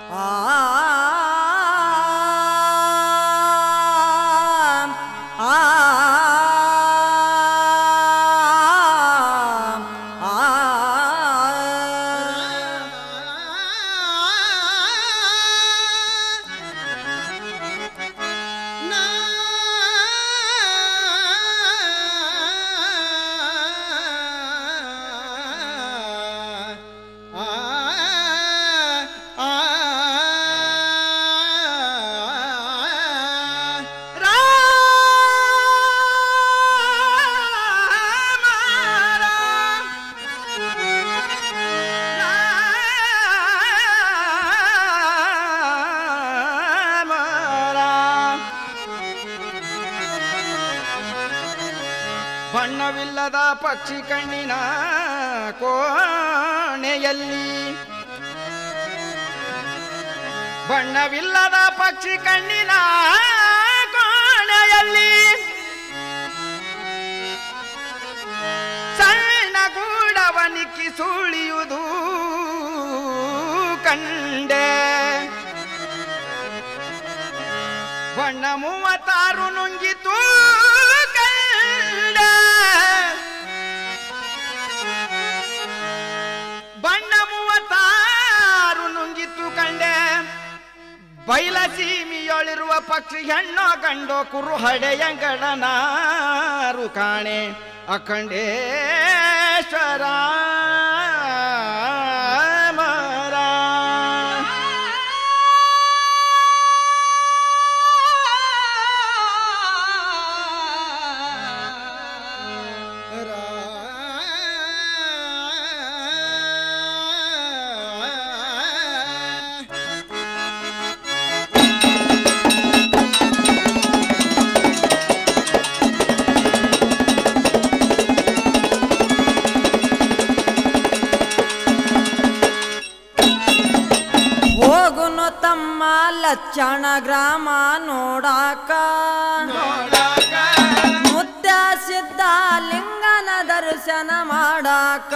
ಬಣ್ಣವಿಲ್ಲದ ಪಕ್ಷಿ ಕಣ್ಣಿನ ಕೋಣೆಯಲ್ಲಿ ಬಣ್ಣವಿಲ್ಲದ ಪಕ್ಷಿ ಕಣ್ಣಿನ ಕೋಣೆಯಲ್ಲಿ ಸಣ್ಣ ಗೂಡವನಿಕ್ಕಿ ಸುಳಿಯುವುದು ಕಂಡೆ ಬಣ್ಣ ಮೂವತ್ತಾರು ನುಂಗಿತು ಕಂಡೆ ಬಣ್ಣ ಮೂವತ್ತಾರು ನುಂಗಿತು ಕಂಡೆ ಬೈಲಸೀಮಿಯೊಳಿರುವ ಪಕ್ಷಿ ಹೆಣ್ಣೋ ಕಂಡೋ ಕುರು ಹಡೆಯಂಗಡನಾರು ಕಾಣೆ ಅಖಂಡೇಶ್ವರ ಮರ ಹೋಗುನು ತಮ್ಮ ಲಚ್ಚಣ ಗ್ರಾಮ ನೋಡಾಕ ಮುದ್ದ ಸಿದ್ಧ ಲಿಂಗನ ದರ್ಶನ ಮಾಡಾಕ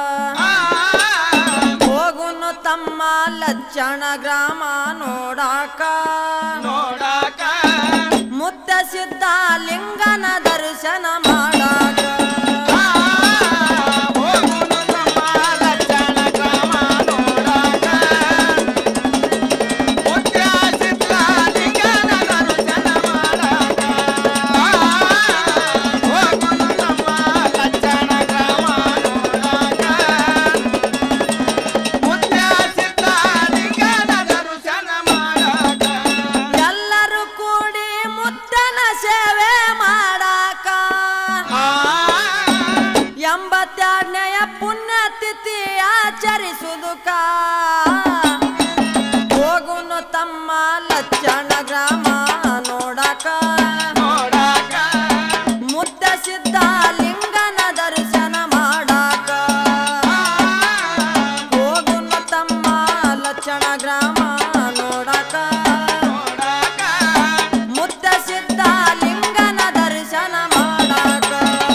ಹೋಗುನು ತಮ್ಮ ಲಚ್ಚಣ ಗ್ರಾಮ ನೋಡಾಕ ನೋಡಾಕ ಮುದ್ದ ಸಿದ್ಧ ಲಿಂಗನ ದರ್ಶನ ಮಾಡಾಕ ಹೋಗುನು ನಮ್ಮ ಲಜ್ಜನ ಗ್ರಾಮ ನೋಡಾಕ ಮುತ್ಯಾಸಿದ್ದ ಲಿಂಗನ ದರ್ಶನ ಮಾಡಾಕ ಹೋಗುನು ನಮ್ಮ ಲಜ್ಜನ ಗ್ರಾಮ ನೋಡಾಕ ಮುತ್ಯಾಸಿದ್ದ ಲಿಂಗನ ದರ್ಶನ ಮಾಡಾಕ ಎಲ್ಲರೂ ಕೂಡಿ ಮುದ್ದನ ಸೇವೆ ಮಾಡಾಕ ಎಂಬತ್ತೆರಡನೆಯ ಪುಣ್ಯತಿಥಿ ಆಚರಿಸುವುದಕ್ಕ ಹೋಗುನು ತಮ್ಮ ಲಚ್ಚಣ ಗ್ರಾಮ ನೋಡಾಕ ನೋಡಾಕ ಮುದ್ದ ಸಿದ್ಧ ಲಿಂಗನ ದರ್ಶನ ಮಾಡಾಕ ಹೋಗುನು ತಮ್ಮ ಲಚ್ಚಣ ಗ್ರಾಮ ನೋಡಾಕ ನೋಡಾಕ ಮುದ್ದ ಸಿದ್ಧ ಲಿಂಗನ ದರ್ಶನ ಮಾಡಾಕ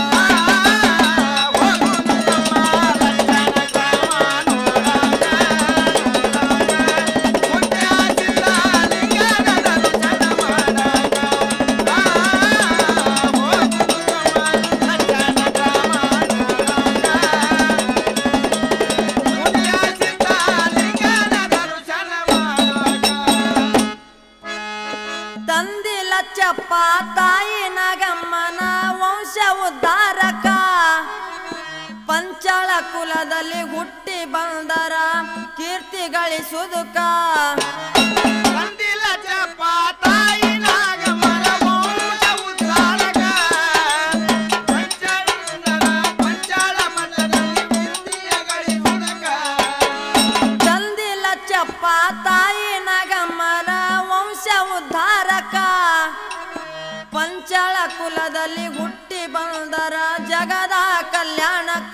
ತಂದಿಲ್ಲ ಚಪ್ಪ ತಾಯಿ ನಾಗಮ್ಮನ ವಂಶ ಉದ್ಧಾರಕ ಪಂಚಾಳ ಕುಲದಲ್ಲಿ ಹುಟ್ಟಿ ಬಂದರ ಕೀರ್ತಿ ಗಳಿಸುವುದಕ್ಕ ತಂದಿಲ್ಲ ಚಪ್ಪ ತಾಯಿ ನಾಗಮ್ಮನ ವಂಶ ಉದ್ಧಾರಕ ಪಂಚಾಳ ಕುಲದಲ್ಲಿ ಹುಟ್ಟಿ ಬಂದರ ಜಗದ ಕಲ್ಯಾಣಕ್ಕ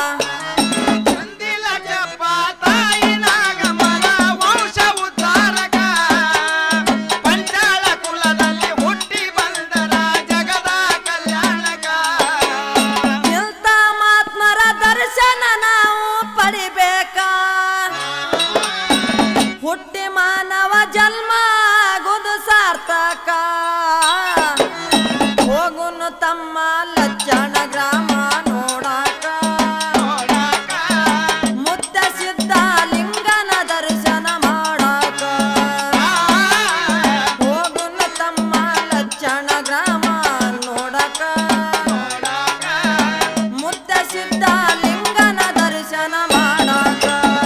ಪಂಚಾಳ ಕುಲದಲ್ಲಿ ಹುಟ್ಟಿ ಬಂದರ ಜಗದ ಕಲ್ಯಾಣಕ ಇಂಥ ಮಾತ್ಮರ ದರ್ಶನ ನಾವು ಪಡಿಬೇಕ ಹುಟ್ಟಿ ಮಾ ಮಾನವ ಜನ್ಮ ಗುದು ಸಾರ್ಥಕ ಹೋಗುನು ತಮ್ಮ ಲಚ್ಚಣ ಗ್ರಾಮ ನೋಡಾಕ ನೋಡಾಕ ಮುತ್ತ ಸಿದ್ಧ ಲಿಂಗನ ದರ್ಶನ ಮಾಡಾಕ ಹೋಗುನು ತಮ್ಮ ಲಚ್ಚಣ ಗ್ರಾಮ ನೋಡಾಕ ನೋಡಾಕ ಮುತ್ತ ಸಿದ್ಧ ಲಿಂಗನ ದರ್ಶನ ಮಾಡಾಕ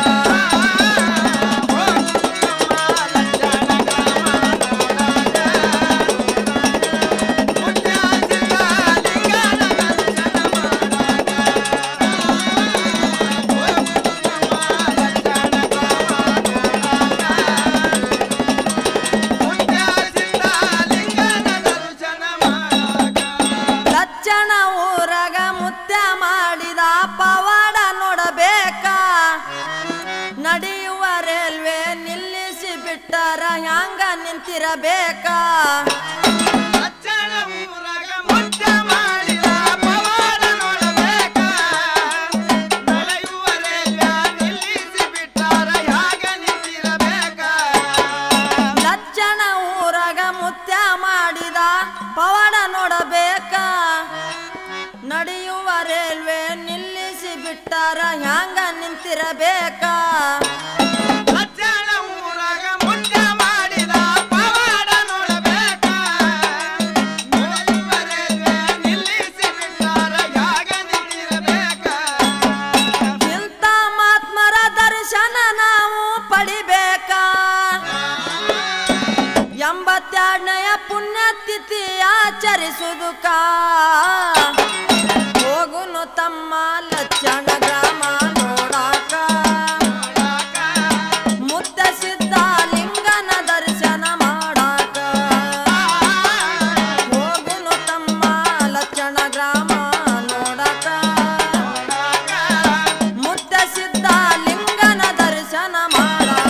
ಲಚ್ಚಣ ಊರಗ ಮುತ್ಯ ಮಾಡಿದ ಪವಾಡ ನೋಡಬೇಕ ನಡೆಯುವ ರೈಲ್ವೆ ನಿಲ್ಲಿಸಿ ಬಿಟ್ಟರ ಹ್ಯಾಂಗ ನಿಂತಿರಬೇಕ ಲಚ್ಚಣ ಊರಗ ಮುತ್ಯ ಮಾಡಿದ ಪವಾಡ ನೋಡಬೇಕ ನಡೆಯುವ ರೈಲ್ವೆ ನಿಲ್ಲಿಸಿ ಬಿಟ್ಟರ ಹ್ಯಾಂಗ ನಿಂತಿರಬೇಕ ಇಂಥ ಮಾತ್ಮರ ದರ್ಶನ ನಾವು ಪಡಿಬೇಕ ಎಂಬತ್ತೆರಡನೆಯ ಪುಣ್ಯತಿಥಿ ಆಚರಿಸುವುದಕ್ಕ ಹೋಗುನು ತಮ್ಮ ಲಚ್ಚಣ ಗ್ರಾಮ ನೋಡಾಕ ಮುತ್ತ ಸಿದ್ಧ ಲಿಂಗನ ದರ್ಶನ ಮಾಡಾಕ ಹೋಗುನು ತಮ್ಮ ಲಚ್ಚಣ ಗ್ರಾಮ ನೋಡಾಕ ಮುತ್ತ ಸಿದ್ಧ ಲಿಂಗನ ದರ್ಶನ ಮಾಡಾಕ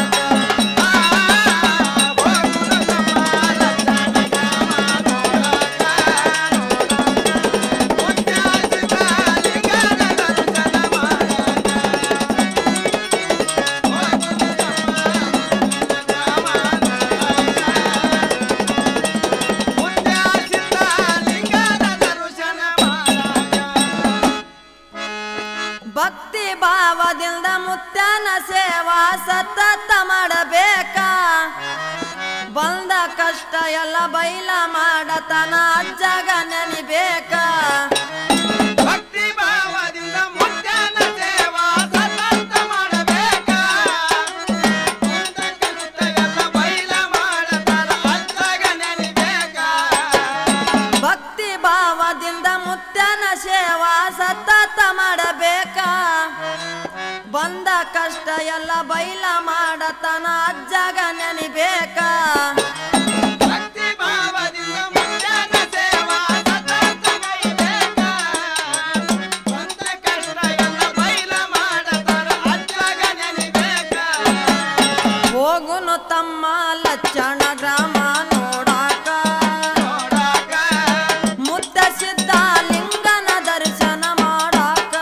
ಭಕ್ತಿ ಭಾವದಿಂದ ಮುತ್ತನ ಸೇವಾ ಸತತ ಮಾಡಬೇಕ ಬಂದ ಕಷ್ಟ ಎಲ್ಲ ಬೈಲ ಮಾಡತನ ಅಜ್ಜಗ ನೆನಿಬೇಕ ಭಕ್ತಿ ಭಾವದಿಂದ ಮುದ್ದನ ಸೇವಾ ಸತತ ಮಾಡಬೇಕ ಮುಂದ ಕಲಿತ ಎಲ್ಲ ಬೈಲ ಮಾಡತಾರ ಅತ್ತಾಗ ನೆನಿಬೇಕ ಭಕ್ತಿ ಭಾವದಿಂದ ಮುತ್ತನ ಸೇವಾ ಸತತ ಮಾಡಬೇಕ ಬಂದ ಕಷ್ಟ ಎಲ್ಲ ಬೈಲ ಮಾಡತನ ಅಜ್ಜಗ ನೆನಿಬೇಕ ಭಕ್ತಿ ಭಾವದಿಂದ ಮುದ್ದನ ಸೇವಾ ಸತತ ಮಾಡಬೇಕ ಮುಂದ ಕಲಿತ ಎಲ್ಲ ಬೈಲ ಮಾಡತಾರ ಅತ್ತಾಗ ನೆನಿಬೇಕ ಹೋಗುನು ತಮ್ಮ ಲಚ್ಚಣ ಗ್ರಾಮ ನೋಡಾಕ ನೋಡಾಕ ಮುತ್ತ ಸಿದ್ಧ ಲಿಂಗನ ದರ್ಶನ ಮಾಡಾಕ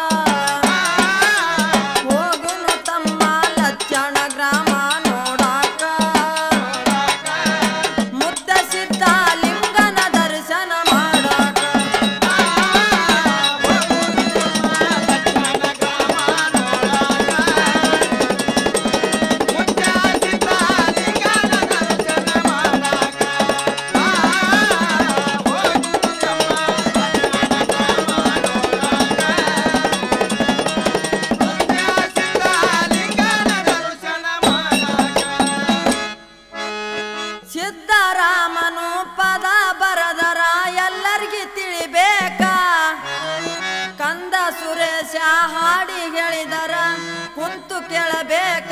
ಹೋಗುನು ತಮ್ಮ ಲಚ್ಚಣ ಗ್ರಾಮ ನೋಡಾಕ ಮುತ್ತ ಸಿದ್ಧ ಲಿಂಗನ ದರ್ಶನ ಮಾಡಾಕ ಸಿದ್ದರಾಮನು ಪದ ಬರದರ ಎಲ್ಲರಿಗಿ ತಿಳಿಬೇಕ ಕಂದ ಸುರೇಶ ಹಾಡಿ ಹೇಳಿದರ ಕುಂತು ಕೇಳಬೇಕ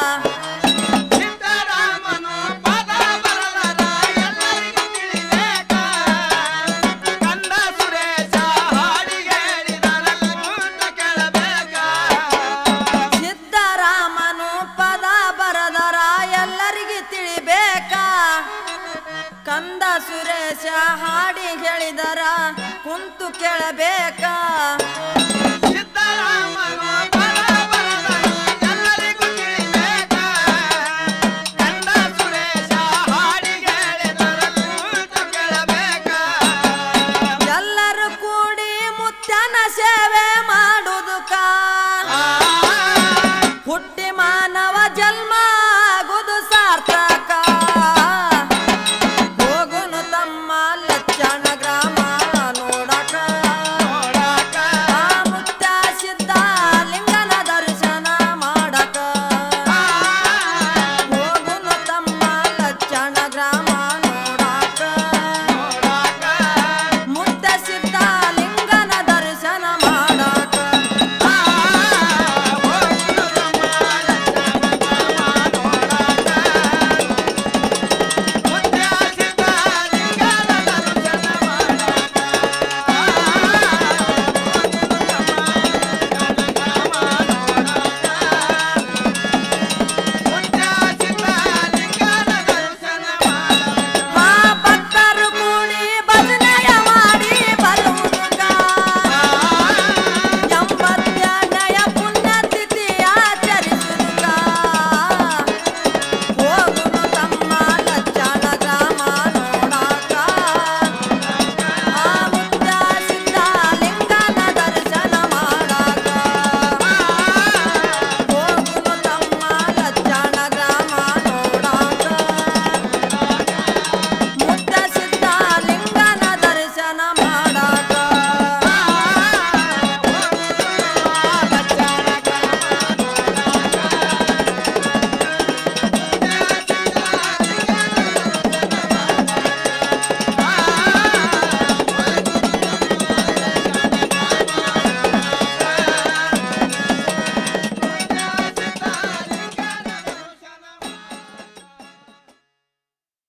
ಸಿದ್ದರಾಮನು ಪದ ಬರಲರ ಎಲ್ಲರಿಗೂ ತಿಳಿಬೇಕ ಕಂದ ಸುರೇಶ ಹಾಡಿಗೆ ಹೇಳಿದರ ಕೂತ ಕೇಳಬೇಕ ಸಿದ್ದರಾಮನು ಪದ ಬರದರ ಎಲ್ಲರಿಗಿ ತಿಳಿಬೇಕ ಕಂದ ಸುರೇಶ ಹಾಡಿ ಹೇಳಿದರ ಕುಂತು ಕೇಳಬೇಕ